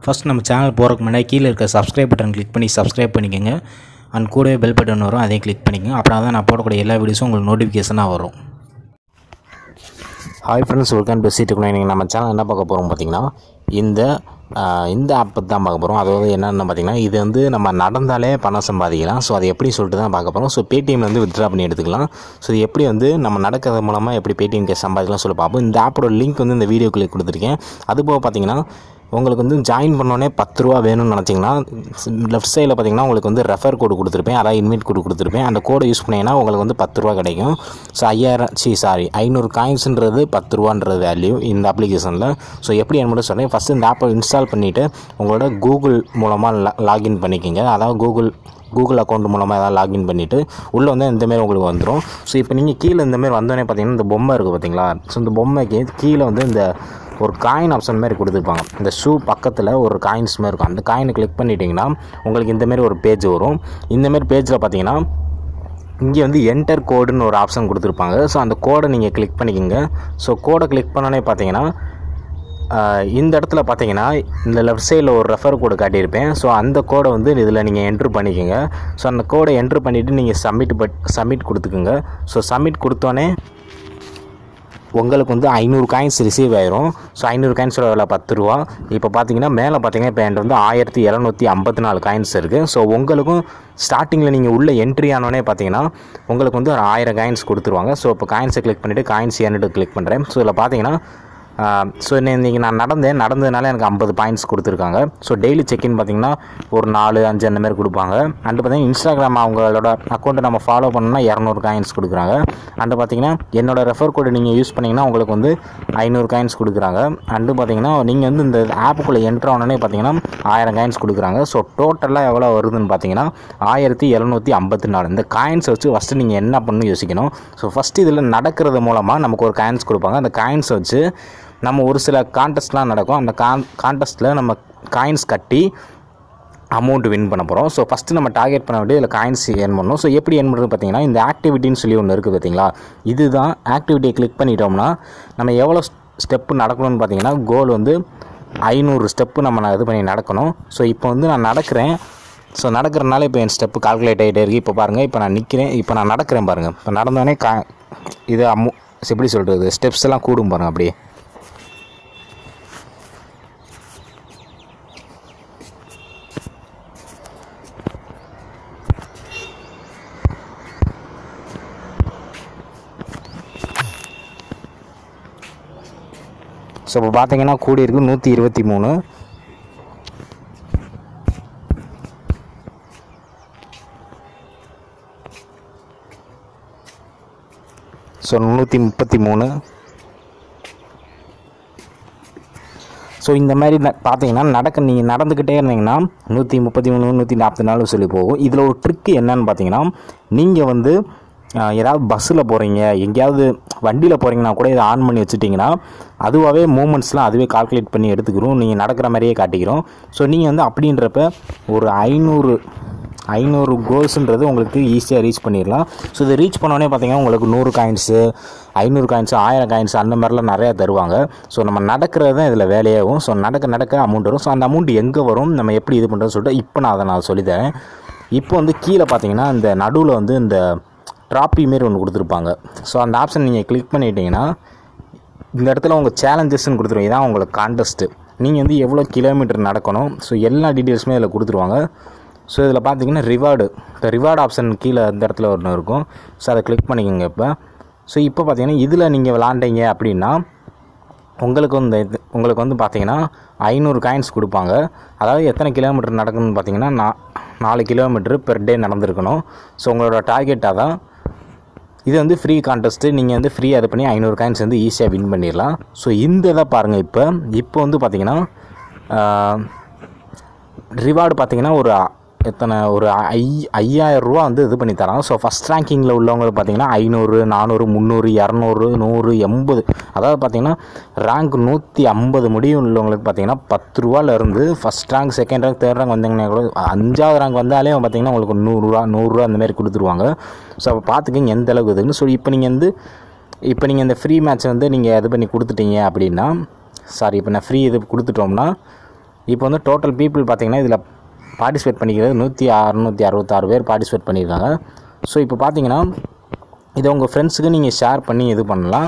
first நம்ம channel போகிறதுக்கு முன்னாடி கீழே இருக்க சப்ஸ்கிரைப் பட்டன் கிளிக் பண்ணி சப்ஸ்கிரைப் பண்ணிக்கோங்க அண்ட் கூடவே பெல் பட்டன் வரும் அதையும் கிளிக் பண்ணிக்கோங்க அப்படின்னா தான் நான் போடக்கூடிய எல்லா வீடியோஸும் உங்களுக்கு நோட்டிஃபிகேஷனாக வரும் ஹாய் ஃப்ரெண்ட்ஸ் வெல்கம் பேசிட்டு நீங்கள் நம்ம சேனல் என்ன பார்க்க போகிறோம் பார்த்தீங்கன்னா இந்த ஆஹ், இந்த ஆப் பற்றி தான் பார்க்க போகிறோம் அதாவது என்னென்னு பார்த்தீங்கன்னா இது வந்து நம்ம நடந்தாலே பணம் சம்பாதிக்கலாம் ஸோ அதை எப்படி சொல்லிட்டு தான் பார்க்க போகிறோம் ஸோ பேடிஎம்ல வந்து வித்ட்ரா பண்ணி எடுத்துக்கலாம் ஸோ இது எப்படி வந்து நம்ம நடக்கிறது மூலமாக எப்படி பேடிஎம் கேஷ் சம்பாதிக்கலாம் சொல்லி பார்ப்போம் இந்த ஆப்போட லிங்க் வந்து இந்த வீடியோக்குள்ளே கொடுத்துருக்கேன் அது போக பார்த்தீங்கன்னா உங்களுக்கு வந்து ஜாயின் பண்ணோடனே பத்து ரூபா வேணும்னு நினச்சிங்கன்னா லெஃப்ட் சைடில் பார்த்தீங்கன்னா உங்களுக்கு வந்து ரெஃபர் கோடு கொடுத்துருப்பேன் அதாவது இன்வைட் கோடு கொடுத்துருப்பேன் அந்த கோடை யூஸ் பண்ணிங்கன்னா உங்களுக்கு வந்து பத்து ரூபா கிடைக்கும் ஸோ ஐயாயிரம் சி சாரி ஐநூறு காயின்ஸுன்றது பத்து ரூபான்றது வேல்யூ இந்த அப்ளிகேஷனில் ஸோ எப்படி மட்டும் சொல்கிறேன் ஃபஸ்ட்டு இந்த ஆப்பை இன்ஸ்டால் பண்ணிவிட்டு உங்களோட கூகுள் மூலமாக லாகின் பண்ணிக்கோங்க அதாவது கூகுள் கூகுள் அக்கௌண்ட் மூலமாக ஏதாவது லாகின் பண்ணிவிட்டு உள்ளே வந்து இந்தமாரி உங்களுக்கு வந்துடும் ஸோ இப்போ நீங்கள் கீழே இந்தமாரி வந்தோடனே பார்த்தீங்கன்னா இந்த பொம்மை இருக்குது பார்த்தீங்களா ஸோ இந்த பொம்மைக்கு கீழே வந்து இந்த ஒரு காயின் ஆப்ஷன் மாதிரி கொடுத்துருப்பாங்க இந்த ஷூ பக்கத்தில் ஒரு காயின்ஸ் மாதிரி இருக்கும் அந்த காயினை கிளிக் பண்ணிட்டீங்கன்னா உங்களுக்கு இந்தமாரி ஒரு பேஜ் வரும் இந்தமாரி பேஜில் பார்த்தீங்கன்னா இங்கே வந்து என்டர் கோடுன்னு ஒரு ஆப்ஷன் கொடுத்துருப்பாங்க ஸோ அந்த கோடை நீங்கள் கிளிக் பண்ணிக்கோங்க ஸோ கோடை கிளிக் பண்ணோன்னே பார்த்தீங்கன்னா ஆஹ், இந்த இடத்துல பார்த்தீங்கன்னா இந்த லெஃப்ட் சைடில் ஒரு ரெஃபர் கோடு காட்டியிருப்பேன் ஸோ அந்த கோடை வந்து இதில் நீங்கள் என்ட்ரு பண்ணிக்கோங்க ஸோ அந்த கோடை என்ட்ரு பண்ணிவிட்டு நீங்கள் சப்மிட் பட் சப்மிட் கொடுத்துக்குங்க ஸோ சப்மிட் கொடுத்தோன்னே உங்களுக்கு வந்து ஐநூறு காயின்ஸ் ரிசீவ் ஆயிரும் ஸோ ஐநூறு காயின்ஸோட விலை பத்து ரூபா இப்போ பார்த்தீங்கன்னா மேலே பார்த்தீங்கன்னா இப்போ என்கிட்ட வந்து ஆயிரத்தி இரநூத்தி ஐம்பத்தி நாலு காயின்ஸ் இருக்குது ஸோ உங்களுக்கும் ஸ்டார்டிங்கில் நீங்கள் உள்ள என்ட்ரி ஆனோடனே பார்த்தீங்கன்னா உங்களுக்கு வந்து ஒரு ஆயிரம் காயின்ஸ் கொடுத்துருவாங்க ஸோ இப்போ காயின்ஸை கிளிக் பண்ணிவிட்டு காயின்ஸ் ஏன்னுட்டு கிளிக் பண்ணுறேன் ஸோ இதில் பார்த்தீங்கன்னா ஸோ இன்றைக்கி நான் நடந்தேன் நடந்ததுனால எனக்கு ஐம்பது பாயிண்ட்ஸ் கொடுத்துருக்காங்க ஸோ டெய்லி செக்இன் பார்த்தீங்கன்னா ஒரு நாலு அஞ்சு அந்த மாதிரி கொடுப்பாங்க அண்டு பார்த்தீங்கன்னா இன்ஸ்டாகிராம் அவங்களோட அக்கௌண்ட்டை நம்ம ஃபாலோ பண்ணோம்னா இரநூறு காயின்ஸ் கொடுக்குறாங்க அண்டு பார்த்தீங்கன்னா என்னோட ரெஃபர் கோடு நீங்கள் யூஸ் பண்ணிங்கன்னா உங்களுக்கு வந்து ஐநூறு காயின்ஸ் கொடுக்குறாங்க அண்டு பார்த்தீங்கன்னா நீங்கள் வந்து இந்த ஆப்புக்குள்ளே என்ட்ரு ஆனோடனே பார்த்தீங்கன்னா ஆயிரம் காயின்ஸ் கொடுக்குறாங்க ஸோ டோட்டலாக எவ்வளோ வருதுன்னு பார்த்தீங்கன்னா ஆயிரத்தி எழுநூற்றி ஐம்பத்தி நாலு இந்த காயின்ஸ் வச்சு ஃபஸ்ட்டு நீங்கள் என்ன பண்ணணும் யோசிக்கணும் ஸோ ஃபஸ்ட்டு இதில் நடக்கிறது மூலமாக நமக்கு ஒரு காயின்ஸ் கொடுப்பாங்க அந்த காயின்ஸ் வச்சு நம்ம ஒரு சில கான்டெஸ்ட்லாம் நடக்கும் அந்த கான் கான்டெஸ்ட்டில் நம்ம காயின்ஸ் கட்டி அமௌண்ட் வின் பண்ண போகிறோம் ஸோ ஃபஸ்ட்டு நம்ம டார்கெட் பண்ண வேண்டிய இதில் காயின்ஸ் ஏர்ன் பண்ணணும் ஸோ எப்படி ஏர்ன் பண்ணுறது பார்த்தீங்கன்னா இந்த ஆக்டிவிட்டின்னு சொல்லி ஒன்று இருக்குது பார்த்தீங்களா இதுதான் ஆக்டிவிட்டியை கிளிக் பண்ணிட்டோம்னா நம்ம எவ்வளோ ஸ்டெப்பு நடக்கணும்னு பார்த்தீங்கன்னா கோல் வந்து ஐநூறு ஸ்டெப்பு நம்ம நான் இது பண்ணி நடக்கணும் ஸோ இப்போ வந்து நான் நடக்கிறேன் ஸோ நடக்கிறனால இப்போ என் ஸ்டெப்பு கால்குலேட் ஆகிட்டே இருக்குது இப்போ பாருங்கள் இப்போ நான் நிற்கிறேன் இப்போ நான் நடக்கிறேன் பாருங்கள் இப்போ நடந்தோடனே கா இது அம்மு எப்படி சொல்கிறது ஸ்டெப்ஸ் எல்லாம் கூடும் பாருங்கள் அப்படியே ஸோ இப்போ பார்த்தீங்கன்னா கூடி இருக்கு நூற்றி இருபத்தி மூணு ஸோ நூற்றி முப்பத்தி மூணு ஸோ இந்த மாதிரி ந- பார்த்தீங்கன்னா நடக்க நீங்கள் நடந்துக்கிட்டே இருந்தீங்கன்னா நூற்றி முப்பத்தி மூணு நூற்றி நாற்பத்தி நாலு சொல்லி போகும் இதில் ஒரு ட்ரிக்கு என்னன்னு பார்த்தீங்கன்னா நீங்கள் வந்து ஆஹ், ஏதாவது பஸ்ஸில் போகிறீங்க எங்கேயாவது வண்டியில் போகிறீங்கன்னா கூட இதை ஆன் பண்ணி வச்சுட்டிங்கன்னா அதுவாகவே மூமெண்ட்ஸ்லாம் அதுவே கால்குலேட் பண்ணி எடுத்துக்கிறோம் நீங்கள் நடக்கிற மாதிரியே காட்டிக்கிறோம் ஸோ நீங்கள் வந்து அப்படின்றப்ப ஒரு ஐநூறு ஐநூறு கோல்ஸுன்றது உங்களுக்கு ஈஸியாக ரீச் பண்ணிடலாம் ஸோ இதை ரீச் பண்ணோடனே பார்த்தீங்கன்னா உங்களுக்கு நூறு காயின்ஸு ஐநூறு காயின்ஸு ஆயிரம் காயின்ஸ் அந்த மாதிரிலாம் நிறையா தருவாங்க ஸோ நம்ம நடக்கிறது தான் இதில் வேலையாகும் ஸோ நடக்க நடக்க அமௌண்ட் வரும் ஸோ அந்த அமௌண்ட் எங்கே வரும் நம்ம எப்படி இது பண்ணுறோம்னு சொல்லிட்டு இப்போ நான் அதை நான் சொல்லித்தரேன் இப்போ வந்து கீழே பார்த்தீங்கன்னா இந்த நடுவில் வந்து இந்த ட்ராப்பி மாரி ஒன்று கொடுத்துருப்பாங்க ஸோ அந்த ஆப்ஷன் நீங்கள் கிளிக் பண்ணிட்டீங்கன்னா இந்த இடத்துல உங்கள் சேலஞ்சஸ்ன்னு கொடுத்துருவோம் இதான் உங்களுக்கு கான்டெஸ்ட்டு நீங்கள் வந்து எவ்வளோ கிலோமீட்டர் நடக்கணும் ஸோ எல்லா டீட்டெயில்ஸுமே இதில் கொடுத்துருவாங்க ஸோ இதில் பார்த்தீங்கன்னா ரிவார்டு இப்போ ரிவார்டு ஆப்ஷன் கீழே இந்த இடத்துல ஒன்று இருக்கும் ஸோ அதை கிளிக் பண்ணிக்கோங்க இப்போ ஸோ இப்போ பார்த்தீங்கன்னா இதில் நீங்கள் விளாண்டீங்க அப்படின்னா உங்களுக்கு வந்து இது உங்களுக்கு வந்து பார்த்தீங்கன்னா ஐநூறு காயின்ஸ் கொடுப்பாங்க அதாவது எத்தனை கிலோமீட்டர் நடக்கணும்னு பார்த்தீங்கன்னா நா நாலு கிலோமீட்டர் பெர் டே நடந்திருக்கணும் ஸோ உங்களோட டார்கெட்டாக தான் இது வந்து ஃப்ரீ கான்டெஸ்ட்டு நீங்கள் வந்து ஃப்ரீயாக இது பண்ணி ஐநூறு காயின்ஸ் வந்து ஈஸியாக வின் பண்ணிடலாம் ஸோ இந்த இதை பாருங்கள் இப்போ இப்போ வந்து பார்த்தீங்கன்னா ரிவார்டு பார்த்தீங்கன்னா ஒரு எத்தனை ஒரு ஐ ஐயாயிரம் ரூபா வந்து இது பண்ணி தரான் ஸோ ஃபஸ்ட் ரேங்கிங்கில் உள்ளவங்களுக்கு பார்த்தீங்கன்னா ஐநூறு நானூறு முந்நூறு இரநூறு நூறு எண்பது அதாவது பார்த்தீங்கன்னா ரேங்க் நூற்றி ஐம்பது முடியும் உள்ளவங்களுக்கு பார்த்தீங்கன்னா பத்து ரூபாலேருந்து first rank second rank third rank வந்தீங்கன்னா கூட அஞ்சாவது ரேங்க் வந்தாலே பார்த்தீங்கன்னா உங்களுக்கு நூறுரூவா நூறுரூவா அந்த மாதிரி கொடுத்துருவாங்க ஸோ அப்போ பார்த்துக்கிங்க எந்த அளவுக்கு இதுன்னு ஸோ இப்போ நீங்கள் வந்து இப்போ நீங்கள் இந்த ஃப்ரீ மேட்ச் வந்து நீங்கள் இது பண்ணி கொடுத்துட்டீங்க அப்படின்னா சாரி இப்போ நான் ஃப்ரீ இது கொடுத்துட்டோம்னா இப்போ வந்து டோட்டல் பீப்புள் பார்த்தீங்கன்னா இதில் பார்ட்டிசிபேட் பண்ணிக்கிறது நூற்றி அறுநூற்றி அறுபத்தாறு பேர் பார்ட்டிசிபேட் பண்ணியிருக்காங்க ஸோ இப்போ பார்த்தீங்கன்னா இதை உங்கள் ஃப்ரெண்ட்ஸுக்கு நீங்கள் ஷேர் பண்ணி இது பண்ணலாம்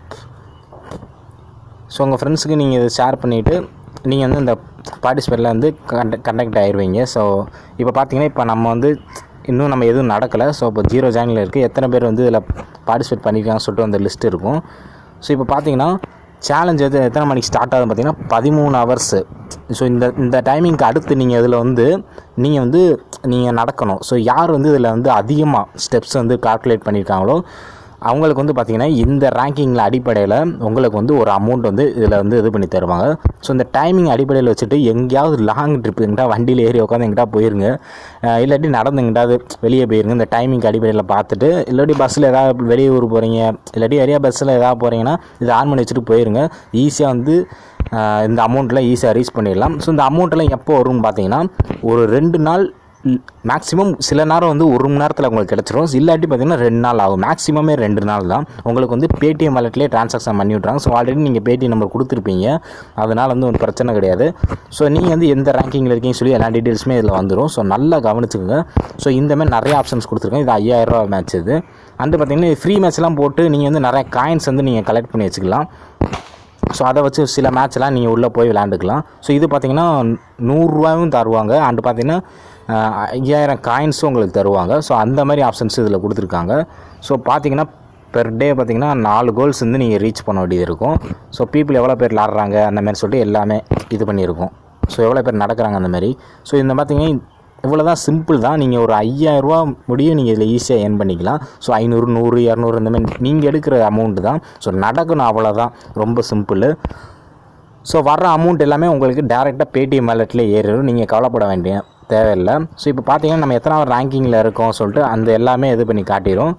ஸோ உங்கள் ஃப்ரெண்ட்ஸுக்கு நீங்கள் இதை ஷேர் பண்ணிவிட்டு நீங்கள் வந்து இந்த பார்ட்டிசிபேட்டில் வந்து கண்ட கண்டக்ட் ஆயிடுவீங்க ஸோ இப்போ பார்த்தீங்கன்னா இப்போ நம்ம வந்து இன்னும் நம்ம எதுவும் நடக்கலை ஸோ இப்போ ஜீரோ ஜாயினில் இருக்குது எத்தனை பேர் வந்து இதில் பார்ட்டிசிபேட் பண்ணியிருக்காங்கன்னு சொல்லிட்டு அந்த லிஸ்ட் இருக்கும் ஸோ இப்போ பார்த்தீங்கன்னா சேலஞ்ச் எது எத்தனை மணிக்கு ஸ்டார்ட் ஆகுது பார்த்தீங்கன்னா பதிமூணு ஹவர்ஸு ஸோ இந்த இந்த டைமிங்க்கு அடுத்து நீங்கள் இதில் வந்து நீங்கள் வந்து நீங்கள் நடக்கணும் ஸோ யார் வந்து இதில் வந்து அதிகமாக ஸ்டெப்ஸ் வந்து கால்குலேட் பண்ணியிருக்காங்களோ அவங்களுக்கு வந்து பார்த்திங்கன்னா இந்த ரேங்கிங்கில் அடிப்படையில் உங்களுக்கு வந்து ஒரு அமௌண்ட் வந்து இதில் வந்து இது பண்ணி தருவாங்க ஸோ இந்த டைமிங் அடிப்படையில் வச்சுட்டு எங்கேயாவது லாங் ட்ரிப் எங்கிட்ட வண்டியில் ஏறி உட்காந்து எங்கிட்ட போயிருங்க அஹ் இல்லாட்டி நடந்து எங்கிட்டாவது வெளியே போயிருங்க இந்த டைமிங் அடிப்படையில் பார்த்துட்டு இல்லாட்டி பஸ்ஸில் ஏதாவது வெளியே ஊர் போகிறீங்க இல்லாட்டி ஏரியா பஸ்ஸில் ஏதாவது போகிறீங்கன்னா இது ஆன் பண்ணி வச்சுட்டு போயிருங்க ஈஸியாக வந்து அஹ் இந்த அமௌண்ட்டில் ஈஸியாக ரீச் பண்ணிடலாம் ஸோ இந்த அமௌண்ட்டெல்லாம் எப்போ வரும்னு பார்த்தீங்கன்னா ஒரு ரெண்டு நாள் மேக்ஸிமம் சில நேரம் வந்து ஒரு மணி நேரத்தில் உங்களுக்கு கிடச்சிரும் இல்லாட்டி பார்த்தீங்கன்னா ரெண்டு நாள் ஆகும் மேக்ஸிமமே ரெண்டு நாள் தான் உங்களுக்கு வந்து பேடிஎம் வாலெட்லேயே ட்ரான்சாக்ஷன் பண்ணி விட்றாங்க ஸோ ஆல்ரெடி நீங்கள் பேடிஎம் நம்பர் கொடுத்துருப்பீங்க அதனால் வந்து ஒரு பிரச்சனை கிடையாது ஸோ நீங்கள் வந்து எந்த ரேங்கிங்கில் இருக்கீங்கன்னு சொல்லி எல்லா டீட்டெயில்ஸுமே இதில் வந்துடும் ஸோ நல்லா கவனிச்சுக்கோங்க ஸோ இந்த மாதிரி நிறைய ஆப்ஷன்ஸ் கொடுத்துருக்கேன் இது ஐயாயிரரூவா மேட்ச் இது அண்டு பார்த்தீங்கன்னா ஃப்ரீ மேட்ச்லாம் போட்டு நீங்கள் வந்து நிறைய காயின்ஸ் வந்து நீங்கள் கலெக்ட் பண்ணி வச்சுக்கலாம் ஸோ அதை வச்சு சில மேட்ச்லாம் நீங்கள் உள்ளே போய் விளையாண்டுக்கலாம் ஸோ இது பார்த்தீங்கன்னா நூறுரூவாயும் தருவாங்க அண்டு பார்த்தீங்கன்னா அஹ், ஐயாயிரம் காயின்ஸும் உங்களுக்கு தருவாங்க ஸோ அந்த மாதிரி ஆப்ஷன்ஸ் இதில் கொடுத்துருக்காங்க ஸோ பார்த்தீங்கன்னா பெர் டே பார்த்தீங்கன்னா நாலு கோல்ஸ் வந்து நீங்கள் ரீச் பண்ண வேண்டியது இருக்கும் ஸோ பீப்புள் எவ்வளோ பேர் விளாட்றாங்க அந்த மாதிரி சொல்லிட்டு எல்லாமே இது பண்ணியிருக்கோம் ஸோ எவ்வளோ பேர் நடக்கிறாங்க அந்த மாதிரி ஸோ இந்த பார்த்தீங்கன்னா இவ்வளோ தான் சிம்பிள் தான் நீங்கள் ஒரு ஐயாயிரரூவா முடியும் நீங்கள் இதில் ஈஸியாக ஏர்ன் பண்ணிக்கலாம் ஸோ ஐநூறு நூறு இரநூறு இந்த மாதிரி நீங்கள் எடுக்கிற அமௌண்ட்டு தான் ஸோ நடக்கணும் அவ்வளோதான் ரொம்ப சிம்பிள் ஸோ வர்ற அமௌண்ட் எல்லாமே உங்களுக்கு டேரெக்டாக பேடிஎம் வாலெட்டில் ஏறிடும் நீங்கள் கவலைப்பட வேண்டிய தேவையில்லை ஸோ இப்போ பார்த்தீங்கன்னா நம்ம எத்தனாவது ரேங்கிங்கில் இருக்கோம் சொல்லிட்டு அந்த எல்லாமே இது பண்ணி காட்டிடும்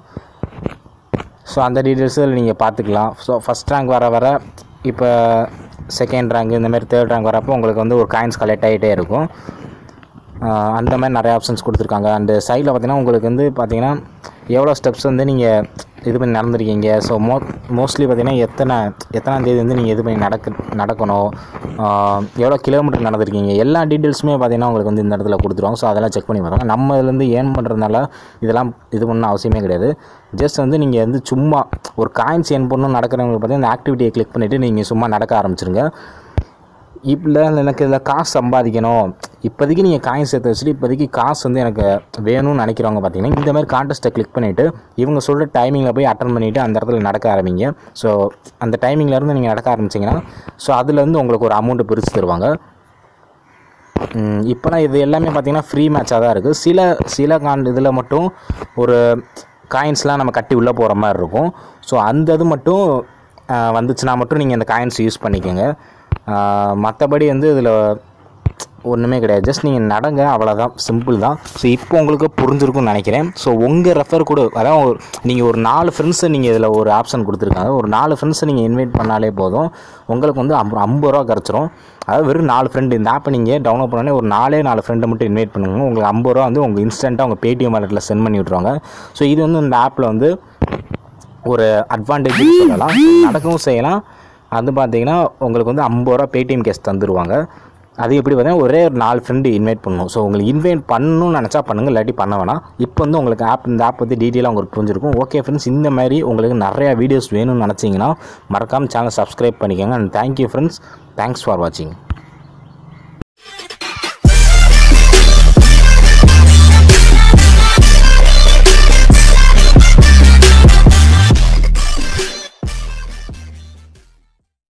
ஸோ அந்த டீட்டெயில்ஸில் நீங்கள் பார்த்துக்கலாம் ஸோ ஃபஸ்ட் ரேங்க் வர வர இப்போ செகண்ட் ரேங்க் இந்த மாதிரி தேர்ட் ரேங்க் வரப்போ உங்களுக்கு வந்து ஒரு காயின்ஸ் கலெக்ட் ஆகிட்டே இருக்கும் ஆஹ் அந்த மாதிரி நிறைய ஆப்ஷன்ஸ் கொடுத்துருக்காங்க அண்டு சைடில் பார்த்தீங்கன்னா உங்களுக்கு வந்து பார்த்தீங்கன்னா எவ்வளோ ஸ்டெப்ஸ் வந்து நீங்கள் இது பண்ணி நடந்திருக்கீங்க ஸோ மோ மோஸ்ட்லி பார்த்தீங்கன்னா எத்தனை எத்தனாம் தேதி வந்து நீங்கள் இது பண்ணி நடக்க நடக்கணும் ஆஹ் எவ்வளோ கிலோமீட்டர் நடந்திருக்கீங்க எல்லா டீட்டெயில்ஸுமே பார்த்தீங்கன்னா உங்களுக்கு வந்து இந்த இடத்துல கொடுத்துருவாங்க ஸோ அதெல்லாம் செக் பண்ணி பார்க்கலாம் நம்ம இதுலேருந்து ஏர்ன் பண்ணுறதுனால இதெல்லாம் இது பண்ண அவசியமே கிடையாது ஜஸ்ட் வந்து நீங்கள் வந்து சும்மா ஒரு காயின்ஸ் ஏர்ன் பண்ணணும் நடக்கிறவங்களுக்கு பார்த்தீங்கன்னா இந்த ஆக்டிவிட்டியை கிளிக் பண்ணிவிட்டு நீங்கள் சும்மா நடக்க ஆரம்பிச்சிருங்க இப்போ எனக்கு இதில் காசு சம்பாதிக்கணும் இப்போதைக்கு நீங்கள் காயின் சேர்த்து வச்சுட்டு இப்போதைக்கு காசு வந்து எனக்கு வேணும்னு நினைக்கிறவங்க பார்த்தீங்கன்னா இந்த மாதிரி கான்டெஸ்ட்டை கிளிக் பண்ணிவிட்டு இவங்க சொல்கிற டைமிங்கில் போய் அட்டன் பண்ணிவிட்டு அந்த இடத்துல நடக்க ஆரம்பிங்க ஸோ அந்த டைமிங்லேருந்து நீங்கள் நடக்க ஆரம்பிச்சிங்கன்னா ஸோ அதுலேருந்து உங்களுக்கு ஒரு அமௌண்ட்டு பிரித்து தருவாங்க இப்போலாம் இது எல்லாமே பார்த்தீங்கன்னா ஃப்ரீ மேட்சாக தான் இருக்குது சில சில கான் இதில் மட்டும் ஒரு காயின்ஸ்லாம் நம்ம கட்டி உள்ளே போகிற மாதிரி இருக்கும் ஸோ அந்த இது மட்டும் ஆஹ், வந்துச்சுன்னா மட்டும் நீங்கள் இந்த காயின்ஸ் யூஸ் பண்ணிக்கோங்க மற்றபடி வந்து இதில் ஒன்றுமே கிடையாது ஜஸ்ட் நீங்கள் நடங்க அவ்வளோதான் சிம்பிள் தான் ஸோ இப்போ உங்களுக்கு புரிஞ்சிருக்கும்னு நினைக்கிறேன் ஸோ உங்கள் ரெஃபர் கூட அதான் ஒரு நீங்கள் ஒரு நாலு ஃப்ரெண்ட்ஸை நீங்கள் இதில் ஒரு ஆப்ஷன் கொடுத்துருக்காங்க ஒரு நாலு ஃப்ரெண்ட்ஸை நீங்கள் இன்வைட் பண்ணாலே போதும் உங்களுக்கு வந்து ஐம்ப ஐம்பது ரூபா கிடச்சிரும் அதாவது வெறும் நாலு ஃப்ரெண்டு இந்த ஆப்பை நீங்கள் டவுன்லோட் பண்ணோடனே ஒரு நாலே நாலு ஃப்ரெண்டை மட்டும் இன்வைட் பண்ணுங்க உங்களுக்கு ஐம்பது ரூபா வந்து உங்கள் இன்ஸ்டண்ட்டாக உங்கள் பேடிஎம் வாலெட்டில் சென்ட் பண்ணி விட்ருவாங்க ஸோ இது வந்து இந்த ஆப்பில் வந்து ஒரு அட்வான்டேஜ் சொல்லலாம் நடக்கவும் செய்யலாம் அது பார்த்தீங்கன்னா உங்களுக்கு வந்து ஐம்பது ரூபா பேடிஎம் கேஸ் தந்துடுவாங்க அது எப்படி பார்த்தீங்கன்னா ஒரே ஒரு நாலு ஃப்ரெண்டு இன்வைட் பண்ணணும் ஸோ உங்களுக்கு இன்வைட் பண்ணணும்னு நினச்சா பண்ணுங்கள் இல்லாட்டி பண்ண வேணாம் இப்போ வந்து உங்களுக்கு ஆப் இந்த ஆப் பற்றி டீட்டெயிலாக உங்களுக்கு புரிஞ்சிருக்கும் ஓகே ஃப்ரெண்ட்ஸ் இந்த மாதிரி உங்களுக்கு நிறையா வீடியோஸ் வேணும்னு நினச்சிங்கன்னா மறக்காமல் சேனல் சப்ஸ்கிரைப் பண்ணிக்கோங்க and thank you friends thanks for வாட்சிங்